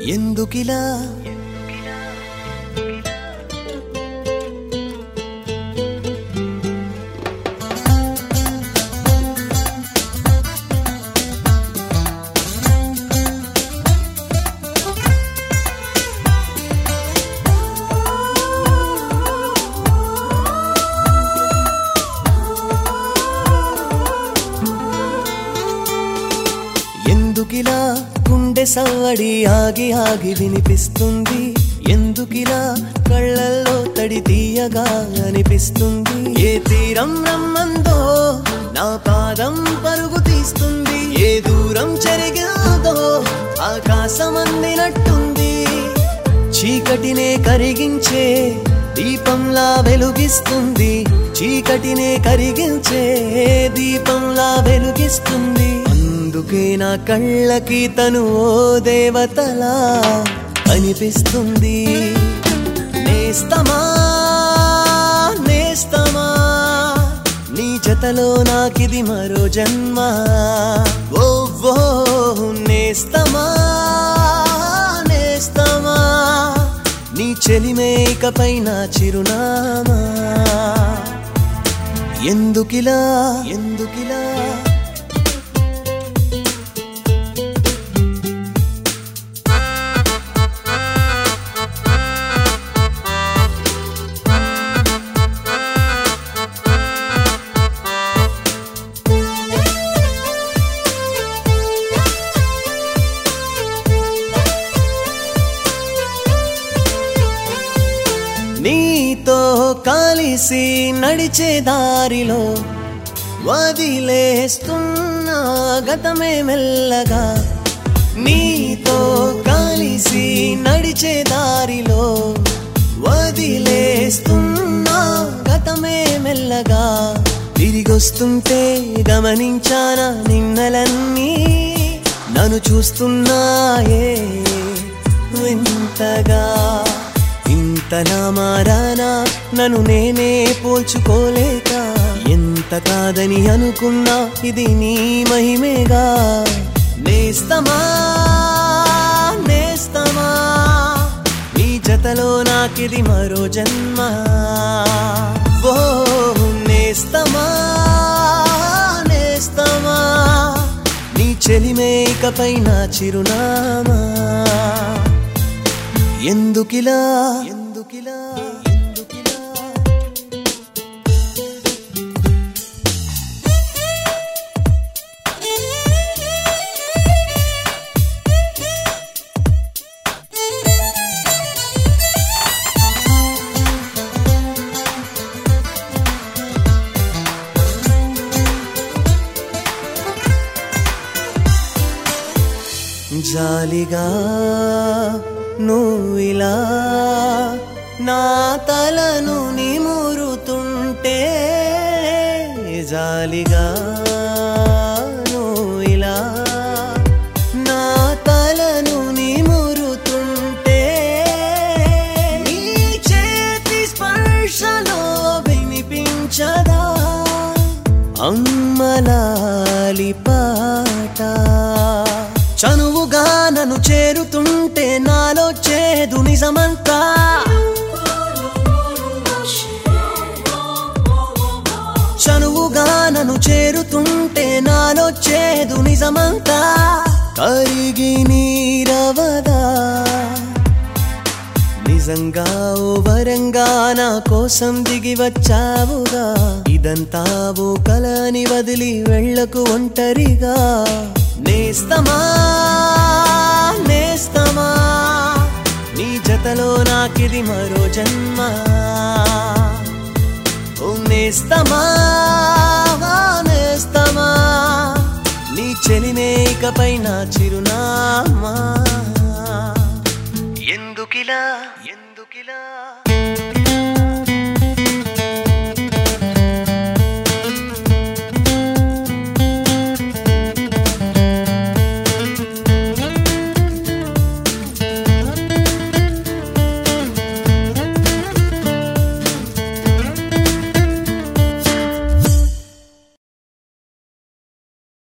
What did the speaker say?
ఎందుకిలా ఎందుకిలా గుండె సవ్వడి ఆగి ఆగి వినిపిస్తుంది ఎందుకిలా కళ్ళల్లో తడి తీయగా అనిపిస్తుంది ఏ తీరం రమ్మందో నా పాదం పరుగు తీస్తుంది ఏ దూరం చెరిగిందో ఆకాశం అందినట్టుంది చీకటినే కరిగించే దీపంలా వెలుగిస్తుంది చీకటినే కరిగించే దీపంలా వెలుగిస్తుంది అందుకే నా కళ్ళకి తను ఓ దేవతలా అనిపిస్తుంది నేస్తమా నేస్తమా నీ జతలో నాకిది మరో జన్మ ఓ ఓ నేస్తమా నేస్తమా నీ చెలిమే ఇకపై నా చిరునామా ఎందుకిలా ఎందుకిలా నీతో కలిసి నడిచే దారిలో వదిలేస్తున్నా గతమే మెల్లగా నీతో కలిసి నడిచే దారిలో వదిలేస్తున్నా గతమే మెల్లగా తిరిగొస్తుంటే గమనించానా నిన్నలన్నీ నన్ను చూస్తున్నాయే వింతగా ఇంతలా మారానా నన్ను నేనే పోల్చుకోలేక ఎంత కాదని అనుకున్నా ఇది నీ మహిమేగా నేస్తమా నేస్తమా నీ జతలో నాకిది మరో జన్మ ఓ నేస్తమా నేస్తమా నీ చెలిమే ఇకపై నా చిరునామా ఎందుకిలా ఎందుకిలా ఎందుకిలా జాలిగా నువ్విలా నా తలను నిమురుతుంటే జాలిగా నువ్విలా నా తలను నిమురుతుంటే నీ చేతి స్పర్శలో వినిపించదా అమ్మలాలి పాట చనువుగా నన్ను చేరుతుంటే నాలో చేదు నిజమంతా చనువుగా నన్ను చేరుతుంటే నాలో చేదు నిజమంతా కరిగి నీరవదా నిజంగా ఓ వరంగా నా కోసం దిగి వచ్చావుగా ఇదంతా ఓ కలని వదిలి వెళ్ళకు ఒంటరిగా నేస్తమా నేస్తమా నీ జతలో నాకిది మరో జన్మ ఓ నేస్తమా నేస్తమా నీ చెలినే ఇకపై నా చిరునామా ఎందుకిలా ఎందుకిలా